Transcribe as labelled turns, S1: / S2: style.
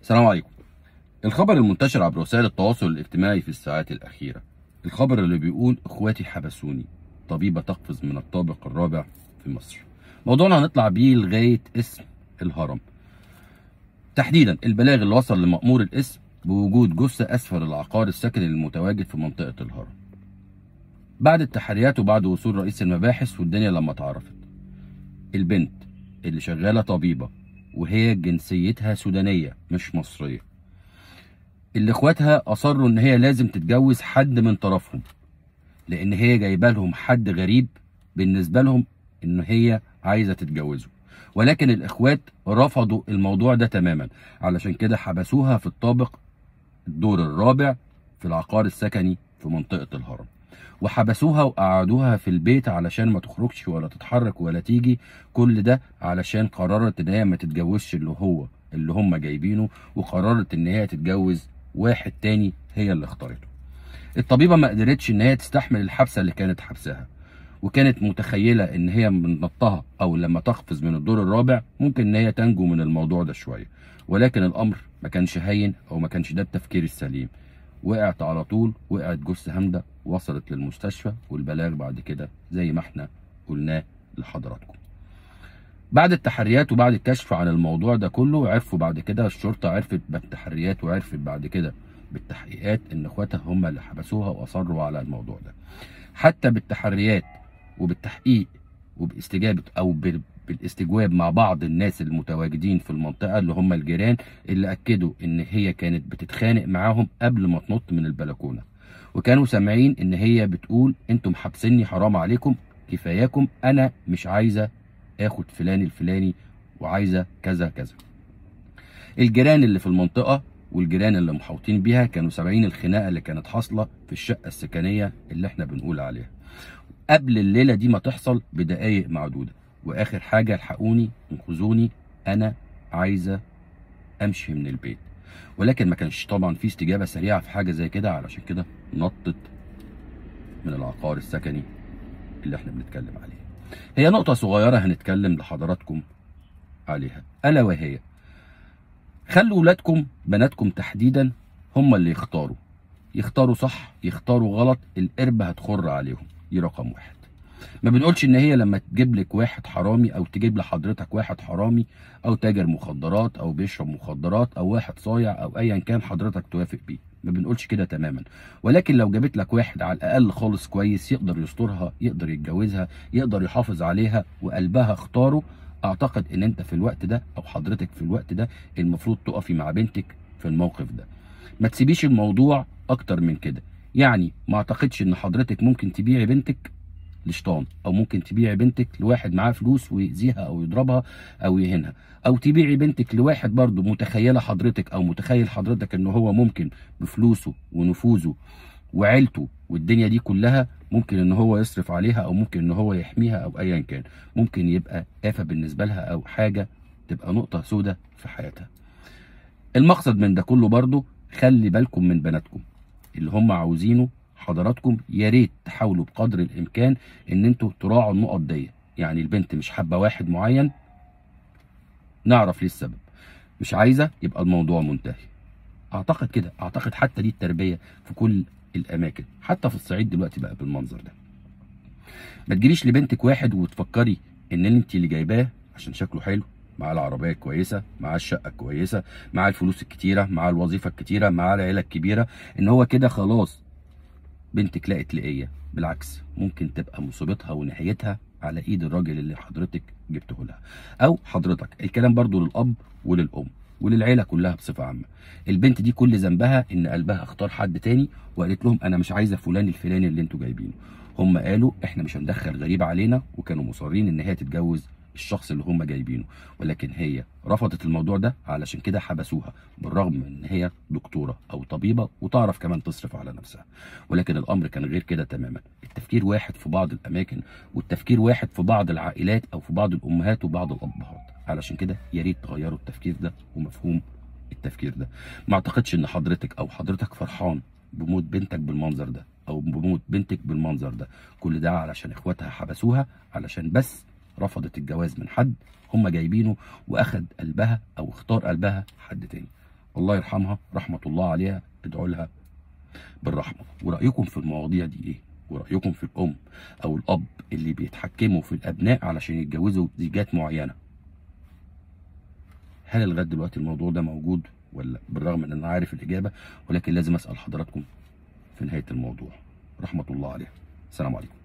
S1: السلام عليكم الخبر المنتشر عبر وسائل التواصل الاجتماعي في الساعات الأخيرة الخبر اللي بيقول إخواتي حبسوني طبيبة تقفز من الطابق الرابع في مصر موضوعنا هنطلع بيه لغاية اسم الهرم تحديدا البلاغ اللي وصل لمأمور الاسم بوجود جثة أسفل العقار السكني المتواجد في منطقة الهرم بعد التحريات وبعد وصول رئيس المباحث والدنيا لما اتعرفت البنت اللي شغالة طبيبة وهي جنسيتها سودانية مش مصرية اللي اخواتها اصروا ان هي لازم تتجوز حد من طرفهم لان هي جايبه لهم حد غريب بالنسبه لهم ان هي عايزه تتجوزه ولكن الاخوات رفضوا الموضوع ده تماما علشان كده حبسوها في الطابق الدور الرابع في العقار السكني في منطقه الهرم وحبسوها وقعدوها في البيت علشان ما تخرجش ولا تتحرك ولا تيجي كل ده علشان قررت ان هي ما تتجوزش اللي هو اللي هم جايبينه وقررت ان هي تتجوز واحد تاني هي اللي اختارته الطبيبه ما قدرتش ان هي تستحمل الحبسه اللي كانت حبسها وكانت متخيله ان هي من نطها او لما تقفز من الدور الرابع ممكن ان هي تنجو من الموضوع ده شويه ولكن الامر ما كانش هين او ما كانش ده التفكير السليم وقعت على طول وقعت جثه هامده وصلت للمستشفى والبلاغ بعد كده زي ما احنا قلناه لحضراتكم بعد التحريات وبعد الكشف عن الموضوع ده كله عرفوا بعد كده الشرطه عرفت بالتحريات وعرفت بعد كده بالتحقيقات ان اخواتها هم اللي حبسوها واصروا على الموضوع ده حتى بالتحريات وبالتحقيق وباستجابه او بال- بالاستجواب مع بعض الناس المتواجدين في المنطقه اللي هم الجيران اللي اكدوا ان هي كانت بتتخانق معاهم قبل ما تنط من البلكونه وكانوا سامعين ان هي بتقول انتم حابسيني حرام عليكم كفاياكم انا مش عايزه اخد فلان الفلاني وعايزه كذا كذا الجيران اللي في المنطقه والجيران اللي محاوطين بيها كانوا سامعين الخناقه اللي كانت حاصله في الشقه السكنيه اللي احنا بنقول عليها قبل الليله دي ما تحصل بدقايق معدوده واخر حاجه الحقوني انقذوني انا عايزه امشي من البيت ولكن ما كانش طبعا في استجابه سريعه في حاجه زي كده علشان كده نطت من العقار السكني اللي احنا بنتكلم عليه هي نقطة صغيرة هنتكلم لحضراتكم عليها ألا وهي خلوا ولادكم بناتكم تحديدا هم اللي يختاروا يختاروا صح يختاروا غلط القربة هتخر عليهم دي رقم واحد ما بنقولش ان هي لما تجيب لك واحد حرامي او تجيب لحضرتك واحد حرامي او تاجر مخدرات او بيشرب مخدرات او واحد صايع او ايا كان حضرتك توافق بيه ما بنقولش كده تماما ولكن لو جابت لك واحد على الاقل خالص كويس يقدر يسترها يقدر يتجوزها يقدر يحافظ عليها وقلبها اختاره اعتقد ان انت في الوقت ده او حضرتك في الوقت ده المفروض تقفي مع بنتك في الموقف ده ما تسيبيش الموضوع اكتر من كده يعني ما اعتقدش ان حضرتك ممكن تبيعي بنتك لشيطان او ممكن تبيعي بنتك لواحد معاه فلوس ويأذيها او يضربها او يهينها او تبيعي بنتك لواحد برضه متخيله حضرتك او متخيل حضرتك ان هو ممكن بفلوسه ونفوذه وعيلته والدنيا دي كلها ممكن ان هو يصرف عليها او ممكن ان هو يحميها او ايا كان ممكن يبقى آفة بالنسبه لها او حاجه تبقى نقطه سودة في حياتها المقصد من ده كله برضه خلي بالكم من بناتكم اللي هم عاوزينه حضراتكم يا ريت تحاولوا بقدر الامكان ان انتوا تراعوا النقط دي يعني البنت مش حابه واحد معين نعرف ليه السبب مش عايزه يبقى الموضوع منتهي اعتقد كده اعتقد حتى دي التربيه في كل الاماكن حتى في الصعيد دلوقتي بقى بالمنظر ده ما تجيبيش لبنتك واحد وتفكري ان انت اللي جايباه عشان شكله حلو معاه العربيه كويسه معاه الشقه كويسه معاه الفلوس الكتيره معاه الوظيفه الكتيره معاه العيله الكبيره ان هو كده خلاص بنتك لقت لقيه بالعكس ممكن تبقى مصيبتها ونهايتها على ايد الراجل اللي حضرتك جبته لها او حضرتك الكلام برضو للاب وللام وللعيله كلها بصفه عامه البنت دي كل ذنبها ان قلبها اختار حد تاني وقالت لهم انا مش عايزه فلان الفلاني اللي انتوا جايبينه هم قالوا احنا مش هندخل غريب علينا وكانوا مصرين ان هي تتجوز الشخص اللي هم جايبينه ولكن هي رفضت الموضوع ده علشان كده حبسوها بالرغم من ان هي دكتوره او طبيبه وتعرف كمان تصرف على نفسها ولكن الامر كان غير كده تماما التفكير واحد في بعض الاماكن والتفكير واحد في بعض العائلات او في بعض الامهات وبعض الابهات علشان كده يا ريت تغيروا التفكير ده ومفهوم التفكير ده ما اعتقدش ان حضرتك او حضرتك فرحان بموت بنتك بالمنظر ده او بموت بنتك بالمنظر ده كل ده علشان اخواتها حبسوها علشان بس رفضت الجواز من حد هم جايبينه واخد قلبها او اختار قلبها حد تاني الله يرحمها رحمه الله عليها ادعوا لها بالرحمه ورايكم في المواضيع دي ايه ورايكم في الام او الاب اللي بيتحكموا في الابناء علشان يتجوزوا زيجات معينه هل لغايه دلوقتي الموضوع ده موجود ولا بالرغم ان انا عارف الاجابه ولكن لازم اسال حضراتكم في نهايه الموضوع رحمه الله عليها السلام عليكم